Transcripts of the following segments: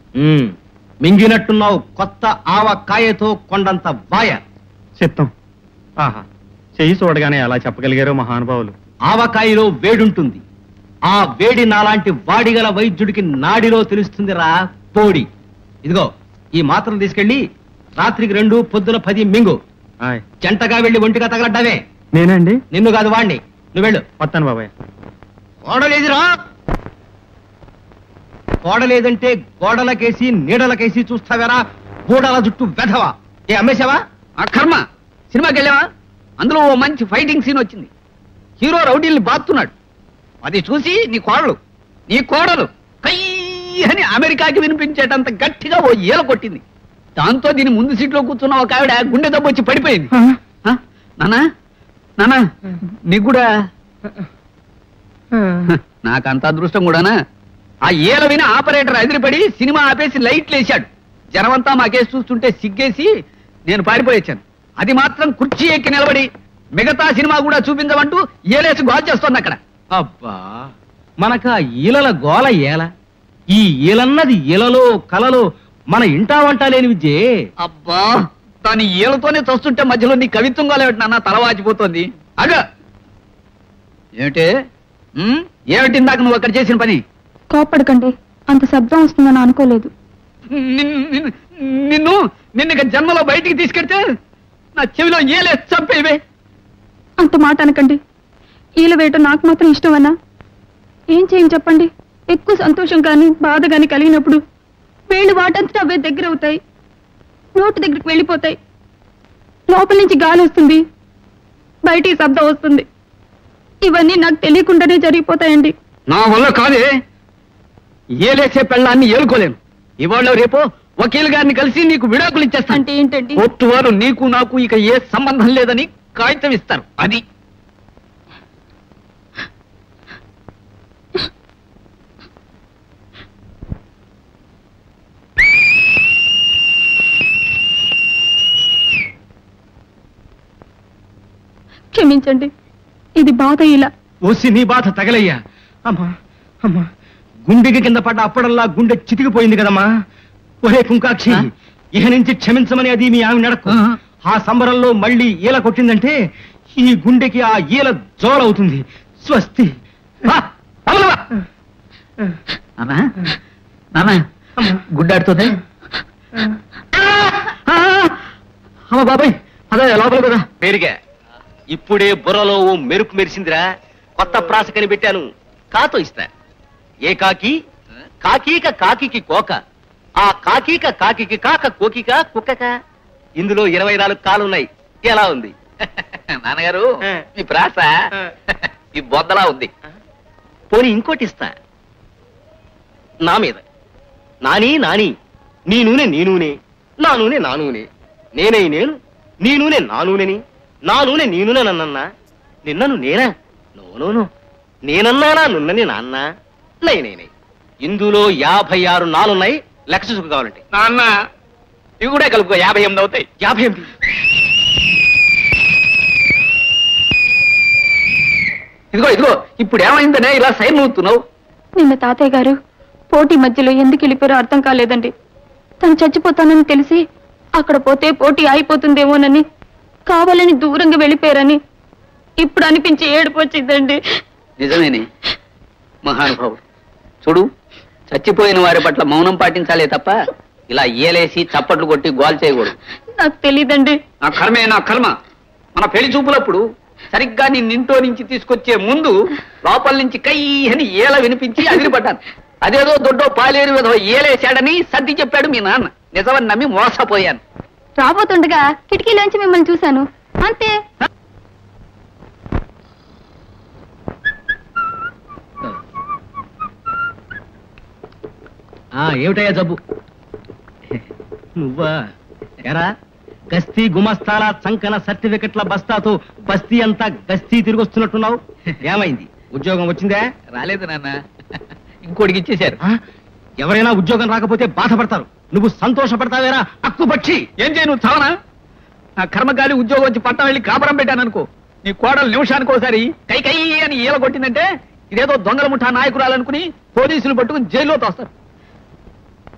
ఉమ్, మింగినట్టున్నావు కొత్త ఆవకాయతో కొండంత వాయ చిత్తం ఆహా చెయ్యి చూడగానే అలా చెప్పగలిగారో మహానుభావులు ఆవకాయలో వేడుంటుంది ఆ వేడి నాలాంటి వాడిగల వైద్యుడికి నాడిలో తెలుస్తుందిరా పోడి ఇదిగో ఈ మాత్రలు తీసుకెళ్ళి రాత్రికి రెండు పొద్దున పది మింగు ఆయ్ జంటగా వెళ్ళి ఒంటిగా తగలడ్డావే నేనండి నిన్ను కాదు వాణ్ణి నువ్వు వెళ్ళు వస్తాను బాబాయ్ కోడలేదిరా కోడలేదంటే గోడలకేసి నీడలకేసి చూస్తావేరా గోడల జుట్టు వెధవా ఏ అమ్మేశావా ఆ కర్మ సినిమాకి వెళ్ళావా అందులో ఓ మంచి ఫైటింగ్ సీన్ వచ్చింది హీరో రౌడీల్ని బాస్తున్నాడు అది చూసి నీ కోడలు నీ కోడలు కై అని అమెరికాకి వినిపించేటంత గట్టిగా ఓ ఈల కొట్టింది దాంతో దీని ముందు సీట్లో కూర్చున్న ఒక ఆవిడ గుండె దెబ్బ వచ్చి పడిపోయింది ఆ? నానా నానా నీకు కూడా నాకు అంత అదృష్టం కూడానా ఆ ఏల విని ఆపరేటర్ ఎదిరిపడి సినిమా ఆపేసి లైట్లు వేశాడు జనమంతా మా కేసు చూస్తుంటే సిగ్గేసి నేను పారిపోయొచ్చాను అది మాత్రం కుర్చీ ఎక్కి నిలబడి మిగతా సినిమా కూడా చూపించమంటూ ఏలేసి గోల్ చేస్తోంది అక్కడ అబ్బా మనకు ఆ ఈలల గోల ఏల ఈ ఈలన్నది ఈలలో కలలో మన ఇంటా వంట లేని విద్యే అబ్బా దాని ఏలతోనే చూస్తుంటే మధ్యలో నీ కవిత్వం గోలేమిటి నాన్న తల వాచిపోతోంది అగ ఏమిటి ఉమ్? ఏమిటి ఇందాక నువ్వు అక్కడ చేసిన పని కోపడకండి అంత శబ్దం వస్తుందని అనుకోలేదు నిన్ను నిన్ను- నిన్ను నిన్ను ఇక జన్మలో బయటికి తీసుకెడితే నా చెవిలో ఏలే చంపేవే అంత మాట అనకండి ఈల వేయటం నాకు మాత్రం ఇష్టమన్నా ఏం చేయని చెప్పండి ఎక్కువ సంతోషం కానీ బాధ కానీ కలిగినప్పుడు వేళ్ళు వాటంతటా అవే దగ్గర అవుతాయి నోటి దగ్గరికి వెళ్ళిపోతాయి లోపల నుంచి గాలి వస్తుంది బయటికి శబ్దం వస్తుంది ఇవన్నీ నాకు తెలియకుండానే జరిగిపోతాయండి నా వల్ల కాదే ఏలేసే పెళ్ళాన్ని ఏలుకోలేను ఇవాళ రేపు వకీల్ గారిని కలిసి నీకు విడాకులు ఇచ్చేస్తాను అంటే ఏంటండి కోర్టు వారు నీకు నాకు ఇక ఏ సంబంధం లేదని కాగితం ఇస్తారు అది క్షమించండి ఇది బాధ ఇలా ఓసి నీ బాధ తగలయ్యా అమ్మా అమ్మా గుండెకి కింద పడ్డ అప్పడల్లా గుండె చితికిపోయింది కదమ్మా ఒరే కుంకాక్షి ఆ? ఇహ నుంచి క్షమించమని అది మీ ఆమె నడకు ఆ. ఆ సంబరంలో మళ్ళీ ఈల కొట్టిందంటే ఈ గుండెకి ఆ ఈల జోలవుతుంది స్వస్తి వా, అవతల వా. నాన్నా నాన్నా గుడ్డాడుతుంది అమ్మ బాబాయ్ అదే లోపల కదా పేరుగా ఇప్పుడే బుర్రలో ఓ మెరుపు మెరిసిందిరా కొత్త ప్రాస కనిపెట్టాను కాతో ఇస్తా ఏ కాకి కాకీక కాకికి కోక ఆ కాకీక కాకికి కాక కోకిక కుక్కక ఇందులో ఇరవై నాలుగు కాలున్నాయి ఎలా ఉంది నాన్నగారు ఆ. మీ ప్రాస ఆ. ఈ బొద్దలా ఉంది పోనీ ఇంకోటి ఇస్తా నా మీద నాని నాని నీ నూనె నీ నూనె నా నూనె నా నూనె నేనై నేను నీ నూనె నా నూనెని నా నూనె నీ నూనె నన్నన్నా నిన్నను నేనా నోనోను నేనన్నానా నున్నని నాన్న నై నై నై ఇందులో యాభై ఆరు నాలున్నాయి లెక్క చూసుకు కావాలంటే నాన్న ఇవి కూడా కలుపుకో యాభై ఎనిమిది అవుతాయి యాభై ఎనిమిది ఇదిగో ఇదిగో ఇప్పుడు ఏమైందనే ఇలా సైన్ అవుతున్నావు నిన్న తాతయ్య గారు పోటీ మధ్యలో ఎందుకు వెళ్ళిపోయారో అర్థం కాలేదండి తను చచ్చిపోతానని తెలిసి అక్కడ పోతే పోటీ అయిపోతుందేమోనని కావాలని దూరంగా వెళ్ళిపోయారని ఇప్పుడు అనిపించి ఏడుపు వచ్చిందండి నిజమేనే మహానుభావుడు చూడు చచ్చిపోయిన వారి పట్ల మౌనం పాటించాలే తప్ప ఇలా ఏలేసి చప్పట్లు కొట్టి గోల్ చేయకూడదు నాకు తెలియదండి నా కర్మే నా కర్మ మన పెళ్లి చూపులప్పుడు సరిగ్గా నీ ఇంట్లో నుంచి తీసుకొచ్చే ముందు లోపల నుంచి కై అని ఏల వినిపించి అదిరిపడ్డాను అదేదో దొడ్డో పాలేరు విధవ ఏలేశాడని సర్ది చెప్పాడు మీ నాన్న నిజమని నమ్మి మోసపోయాను రాబోతుండగా కిటికీలోంచి మిమ్మల్ని చూశాను అంతే ఆ ఏమిటయ్యా జబ్బు నువ్వా ఎరా గస్తీ గుమస్తాల చంకన సర్టిఫికెట్ల బస్తాతో బస్తీ అంతా గస్తీ తిరిగి వస్తున్నట్టున్నావు ఏమైంది ఉద్యోగం వచ్చిందే రాలేదు నాన్న ఇంకోటికి ఇచ్చేశారు ఆ? ఎవరైనా ఉద్యోగం రాకపోతే బాధపడతారు నువ్వు సంతోషపడతావేరా అక్కుపక్షి ఏం చేయను చావనా నా కర్మగాలి ఉద్యోగం వచ్చి పట్టం వెళ్ళి కాపురం పెట్టాను అనుకో నీ కోడలు నిమిషానికి ఒకసారి కై కై అని ఈల కొట్టిందంటే ఇదేదో దొంగల ముఠా నాయకురాలనుకుని పోలీసులు పట్టుకుని జైల్లో తోస్తారు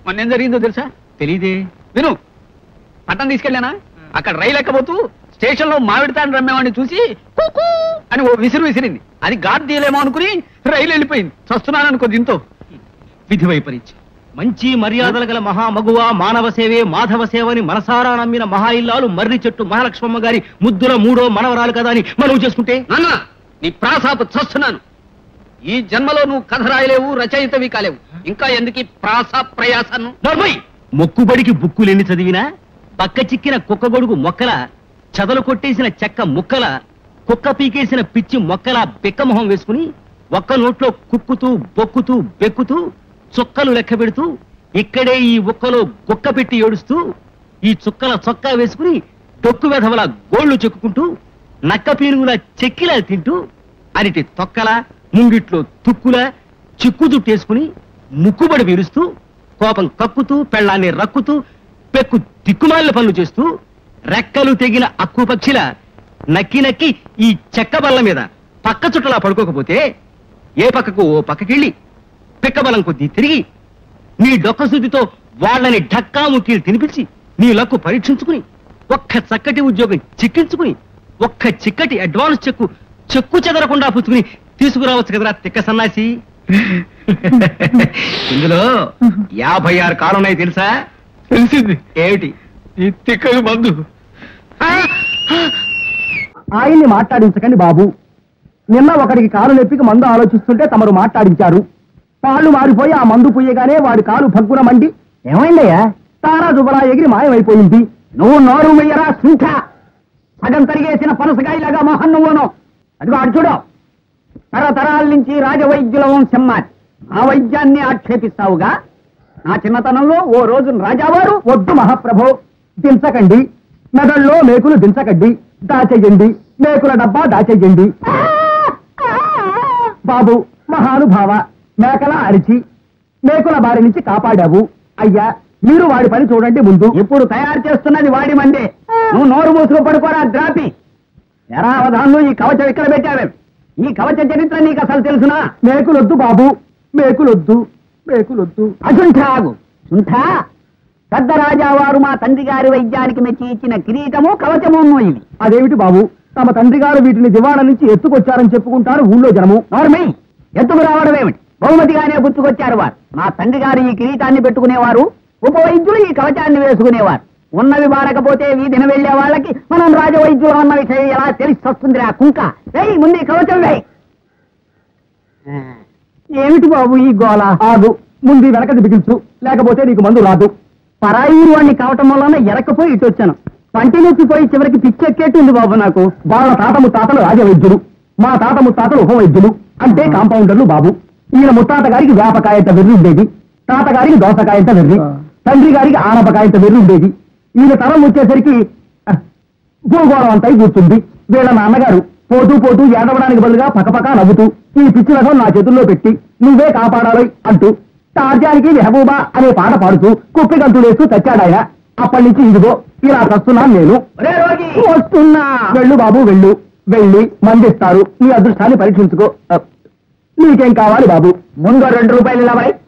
మొన్న ఏం జరిగిందో తెలుసా తెలీదే విను పట్టణం తీసుకెళ్ళానా అక్కడ రైలు ఎక్కబోతూ స్టేషన్ లో మామిడి తాండ్ర రమ్మేవాడిని చూసి కుకూ అని ఓ విసిరు విసిరింది అది గాడ్ తీయలేమో అనుకుని రైలు వెళ్ళిపోయింది చస్తున్నాను అనుకో దీంతో విధి వైపరీత్యం మంచి మర్యాదలు గల మహామగువ మానవ సేవే మాధవ సేవని మనసారా నమ్మిన మహా ఇల్లాలు మర్రి చెట్టు మహాలక్ష్మమ్మ గారి ముద్దుల మూడో మనవరాలు కదా అని మనవి చేసుకుంటే నాన్న నీ ప్రాసాపు చస్తున్నాను ఈ జన్మలో నువ్వు కథ రాయలేవు రచయితవి కాలేవు ఇంకా ఎందుకు ఈ ప్రాస ప్రయాసను నర్మయ్ మొక్కుబడికి బుక్కులెన్ని చదివినా పక్క చిక్కిన కుక్క గొడుగు మొక్కల చదలు కొట్టేసిన చెక్క ముక్కల కుక్క పీకేసిన పిచ్చి మొక్కల బిక్కమొహం వేసుకుని ఒక్క నోట్లో కుక్కుతూ బొక్కుతూ బెక్కుతూ చుక్కలు లెక్క పెడుతూ ఇక్కడే ఈ ఉక్కలో గుక్క పెట్టి ఏడుస్తూ ఈ చుక్కల చొక్కా వేసుకుని డొక్కు వెధవల గోళ్లు చెక్కుకుంటూ నక్క పీనుగుల చెక్కిలా తింటూ అరిటి తొక్కల ముంగిట్లో తుక్కుల చిక్కు జుట్టేసుకుని ముక్కుబడి విరుస్తూ కోపం కక్కుతూ పెళ్ళాన్ని రక్కుతూ పెక్కు దిక్కుమాలిన పనులు చేస్తూ రెక్కలు తెగిన అక్కు పక్షిల నక్కి నక్కి ఈ చెక్క బల్ల మీద పక్క చుట్టలా పడుకోకపోతే ఏ పక్కకు ఓ పక్కకెళ్ళి పిక్కబలం కొద్దీ తిరిగి నీ డొక్క శుద్ధితో వాళ్ళని ఢక్కా ముక్కీలు తినిపించి నీ లక్కు పరీక్షించుకుని ఒక్క చక్కటి ఉద్యోగం చిక్కించుకుని ఒక్క చిక్కటి అడ్వాన్స్ చెక్కు చెక్కు చెదరకుండా పుచ్చుకుని తీసుకురావచ్చు కదరా తిక్క సన్నాసి ఇందులో యాభై ఆరు కాలున్నాయి తెలుసా తెలిసింది ఏమిటి ఈ తిక్కలు మందు ఆయన్ని మాట్లాడించకండి బాబు నిన్న ఒకడికి కాలు నొప్పికి మందు ఆలోచిస్తుంటే తమరు మాట్లాడించారు పాళ్ళు మారిపోయి ఆ మందు పుయ్యగానే వాడి కాలు భగ్గున మండి ఏమైందయ్యా తారా జుబలా ఎగిరి మాయమైపోయింది నువ్వు నోరు వెయ్యరా సుంఠ సగం తరిగేసిన పనసకాయలాగా మోహన్ నువ్వును అదిగో అటు చూడు తరతరాల నుంచి రాజవైద్యుల వంశం మాది ఆ వైద్యాన్ని ఆక్షేపిస్తావుగా నా చిన్నతనంలో ఓ రోజు రాజావారు వద్దు మహాప్రభు దించకండి మెదడులో మేకులు దించకండి దాచేయండి మేకుల డబ్బా దాచేయండి బాబు మహానుభావ మేకల అరిచి మేకుల బారి నుంచి కాపాడావు అయ్యా మీరు వాడి పని చూడండి ముందు ఇప్పుడు తయారు చేస్తున్నది వాడి మందే నువ్వు నోరు మూసుకు పడుకోరా ద్రాపి ఎరా అవధాన్లు ఈ కవచం ఇక్కడ పెట్టావే ఈ కవచ చరిత్ర నీకు అసలు తెలుసునా మేకులొద్దు బాబు మేకులొద్దు మేకులొద్దు అసుంఠాగు సుంఠా పెద్ద రాజావారు మా తండ్రి గారి వైద్యానికి మెచ్చి ఇచ్చిన కిరీటము కవచము ఇవి అదేమిటి బాబు తమ తండ్రి గారు వీటిని దివాణం నుంచి ఎత్తుకొచ్చారని చెప్పుకుంటారు ఊళ్ళో జనము నార్మై ఎత్తుకు రావడం ఏమిటి బహుమతిగానే గుర్తుకొచ్చారు వారు మా తండ్రి గారు ఈ కిరీటాన్ని పెట్టుకునేవారు ఉపవైద్యులు ఈ కవచాన్ని వేసుకునేవారు ఉన్నవి బారకపోతే వీధిన వెళ్లే వాళ్ళకి మనం రాజవైద్యులు అన్న విషయం ఎలా తెలిసి వస్తుంది ఆ కుంక వేయి ముందు ఈ కవచం వేయి ఏమిటి బాబు ఈ గోల ఆగు ముందు ఈ వెనకది బిగించు లేకపోతే నీకు మందు రాదు పరాయి వాడిని కావటం వలన ఎరకపోయి ఇటు వచ్చాను పంటి నొప్పి పోయి చివరికి పిచ్చెక్కేట్టుంది బాబు నాకు వాళ్ళ తాత ముత్తాతలు రాజవైద్యులు మా తాత ముత్తాతలు ఉపవైద్యులు అంటే కాంపౌండర్లు బాబు ఈయన ముత్తాత గారికి వేపకాయంత వెర్రి ఉండేది తాతగారికి దోసకాయంత వెర్రి తండ్రి గారికి ఆనపకాయంత వెర్రి ఉండేది ఈయన తరం వచ్చేసరికి ఆ, భూగోళం అంతా కూర్చుంది వీళ్ళ నాన్నగారు పోతూ పోతూ ఏడవడానికి బదులుగా పకపక నవ్వుతూ ఈ పిచ్చి రథం నా చేతుల్లో పెట్టి నువ్వే కాపాడాలి అంటూ తార్జానికి మెహబూబా అనే పాట పాడుతూ కుప్పి గంతులేస్తూ చచ్చాడాయన అప్పటి నుంచి ఇదిగో ఇలా వస్తున్నాను నేను వస్తున్నా వెళ్ళు బాబు వెళ్ళు వెళ్ళి మందిస్తారు నీ అదృష్టాన్ని పరీక్షించుకో ఆ, నీకేం కావాలి బాబు ముందు రెండు రూపాయలు ఇలా బాయ్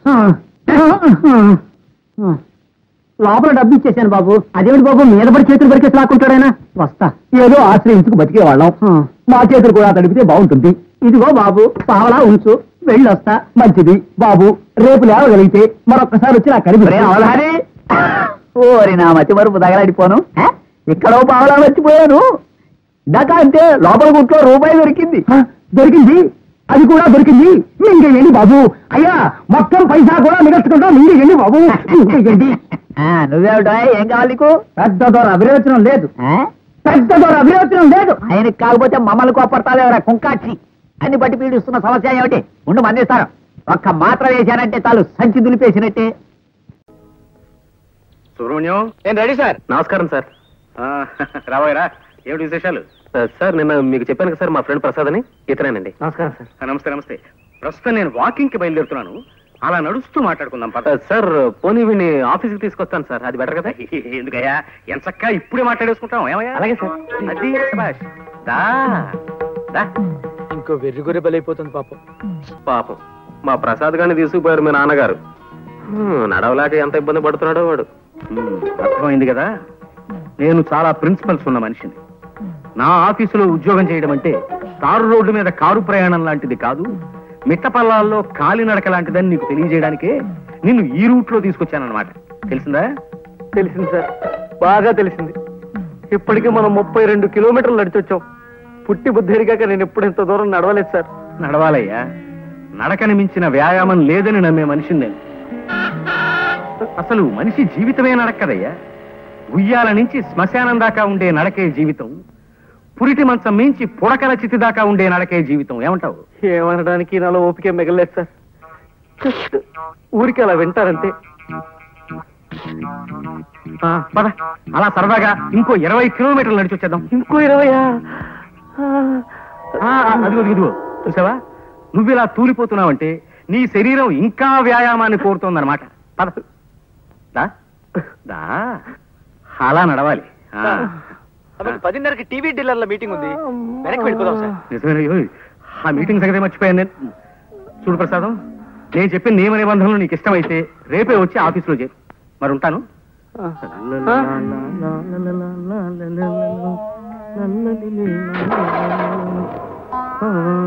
లోపల డబ్బు ఇచ్చేసాను బాబు అదేమిటి బాబు మీద పడి చేతులు పరికేసి లాక్కుంటాడైనా వస్తా ఏదో ఆశ్రయించుకు బతికే వాళ్ళం మా చేతులు కూడా తడిపితే బాగుంటుంది ఇదిగో బాబు పావలా ఉంచు వెళ్ళొస్తా మంచిది బాబు రేపు లేవగలిగితే మరొక్కసారి వచ్చి నాకు కనిపి ఓరి నా మతి వరకు తగలాడిపోను హ? ఇక్కడో పావలా వచ్చిపోయాను ఇందాక అంటే లోపల గుట్లో రూపాయి దొరికింది దొరికింది అది కూడా దొరికింది మింగేయండి బాబు అయ్యా మొత్తం పైసా కూడా మిగల్చుకుంటా మింగేయండి బాబు మింగేయండి నువ్వేమిటా ఏం కావాలి నీకు పెద్ద దొర అభిరోచనం లేదు పెద్ద దొర అభిరోచనం లేదు ఆయనకి కాకపోతే మమ్మల్ని కోపడతాదేవరా కుంకాక్షి అన్ని బట్టి పీడిస్తున్న సమస్య ఏమిటి ఉండు మందిస్తారు ఒక్క మాత్ర వేశానంటే చాలు సంచి దులిపేసినట్టే సుబ్రహ్మణ్యం నేను రెడీ సార్ నమస్కారం సార్ రాబోయరా ఏమిటి విశేషాలు సార్ నిన్న మీకు చెప్పాను కదా సార్ మా ఫ్రెండ్ ప్రసాద్ అని ఇతనేనండి నమస్కారం సార్ నమస్తే నమస్తే ప్రస్తుతం నేను వాకింగ్ కి బయలుదేరుతున్నాను అలా నడుస్తూ మాట్లాడుకుందాం పద సార్ పోనీ వీడిని ఆఫీస్కి తీసుకొస్తాను సార్ అది బెటర్ కదా ఎందుకయ్యా ఎంచక్కా ఇప్పుడే మాట్లాడేసుకుంటాం ఏమయ్యా అలాగే సార్. అది శభాష్. దా దా ఇంకో వెర్రి గొర్రె బలైపోతుంది పాపం పాపం మా ప్రసాద్ గారిని తీసుకుపోయారు మీ నాన్నగారు నడవలేక ఎంత ఇబ్బంది పడుతున్నాడో వాడు ఉమ్, అర్థమైంది కదా నేను చాలా ప్రిన్సిపల్స్ ఉన్న మనిషిని నా ఆఫీసులో ఉద్యోగం చేయడం అంటే తారు రోడ్డు మీద కారు ప్రయాణం లాంటిది కాదు మిట్టపల్లాల్లో కాలినడక లాంటిదని నీకు తెలియజేయడానికే నిన్ను ఈ రూట్ లో తీసుకొచ్చానన్నమాట తెలిసిందా తెలిసింది సార్ బాగా తెలిసింది ఇప్పటికీ మనం ముప్పై రెండు కిలోమీటర్లు నడిచొచ్చాం పుట్టి బుద్ధిరిగాక నేను ఎప్పుడు ఇంత దూరం నడవలేదు సార్ నడవాలయ్యా నడకని మించిన వ్యాయామం లేదని నమ్మే మనిషిని నేను అసలు మనిషి జీవితమే నడక్కదయ్యా ఉయ్యాల నుంచి శ్మశానం దాకా ఉండే నడకే జీవితం పురిటి మంచం మించి పుడకల చితి దాకా ఉండే నడకే జీవితం ఏమంటావు ఏమనడానికి నాలో ఓపిక మిగలేదు సార్ జస్ట్ ఊరికి అలా వింటారంతే ఆ, పద అలా సరదాగా ఇంకో ఇరవై కిలోమీటర్లు నడిచి వచ్చేద్దాం ఇంకో ఇరవయా ఆ, ఆ, అదిగో అదిగో, ఇదిగో చూసావా నువ్వు ఇలా తూలిపోతున్నావంటే నీ శరీరం ఇంకా వ్యాయామాన్ని కోరుతోందన్నమాట పద దా దా అలా నడవాలి ఆ. పదిన్నరకి టీవీ డీలర్ల మీటింగ్ ఉంది వెనక్కి వెళ్ళిపోదాం సార్ నిజమేనా? ఓయ్, ఆ మీటింగ్ సంగతి మర్చిపోయాను నేను చూడు ప్రసాదం నేను చెప్పిన నియమ నిబంధనలు నీకు ఇష్టమైతే రేపే వచ్చి ఆఫీసులో చేరు మరి ఉంటాను ఆ?